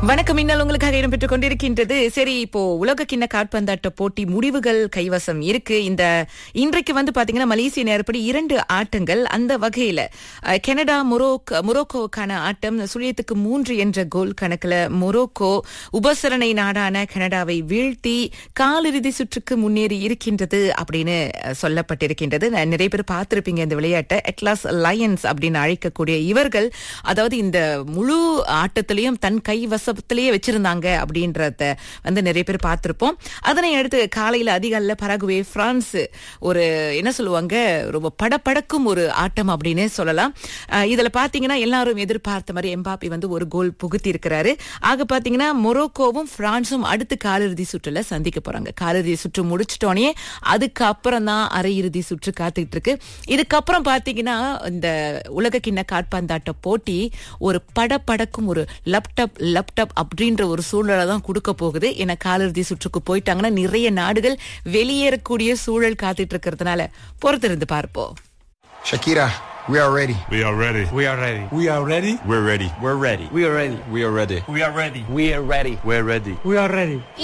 வணக்கம் இன்னல் உங்களுக்காக இடம்பெற்றுக் கொண்டிருக்கின்றது சரி இப்போ உலக கிண்ண காற்பந்தாட்ட போட்டி முடிவுகள் கைவசம் இருக்கு இந்த இன்றைக்கு வந்து பாத்தீங்கன்னா மலேசிய நேரப்படி இரண்டு ஆட்டங்கள் அந்த வகையில அஹ், கனடா மொரோக் மொரோக்கோக்கான ஆட்டம் சுழியத்துக்கு மூன்று என்ற கோல் கணக்குல மொரோக்கோ உபசரணை நாடான கனடாவை வீழ்த்தி காலிறுதி சுற்றுக்கு முன்னேறி இருக்கின்றது அப்படின்னு அஹ், சொல்லப்பட்டிருக்கின்றது நான் நிறைய பேர் பார்த்திருப்பீங்க இந்த விளையாட்டை அட்லாஸ் லயன்ஸ் அப்படின்னு அழைக்கக்கூடிய இவர்கள் அதாவது இந்த முழு ஆட்டத்திலையும் தன் கை வசத்திலேயே வச்சிருந்தாங்க அப்படின்றத வந்து நிறைய பேர் பார்த்திருப்போம் அதனை அடுத்து காலையில அதிகாலையில பரகுவே பிரான்ஸ் ஒரு என்ன சொல்லுவாங்க ரொம்ப படபடக்கும் ஒரு ஆட்டம் அப்படின்னு சொல்லலாம் அஹ் இதுல பாத்தீங்கன்னா எல்லாரும் எதிர்பார்த்த மாதிரி எம்பாப்பி வந்து ஒரு கோல் புகுத்தி இருக்கிறாரு ஆக பாத்தீங்கன்னா மொரோக்கோவும் பிரான்ஸும் அடுத்து காலிறுதி சுற்றுல சந்திக்க போறாங்க காலிறுதி சுற்று முடிச்சிட்டோனே அதுக்கப்புறம் தான் அரையிறுதி சுற்று காத்துக்கிட்டு இருக்கு இதுக்கப்புறம் பாத்தீங்கன்னா இந்த உலக கிண்ண காற்பந்தாட்ட போட்டி ஒரு படபடக்கும் ஒரு லேப்டாப் லேப்டாப் அப்படின்ற ஒரு சூழலை தான் கொடுக்க போகுது ஏன்னா காலிறுதி சுற்றுக்கு போயிட்டாங்கன்னா நிறைய நாடுகள் வெளியேறக்கூடிய சூழல் காத்துட்டு இருக்கிறதுனால பொறுத்திருந்து பார்ப்போம் Shakira, we are ready. We are ready. We are ready. We are ready. We're ready. We're ready. We are ready. We are ready. We are ready. We are ready. We're ready. We are ready.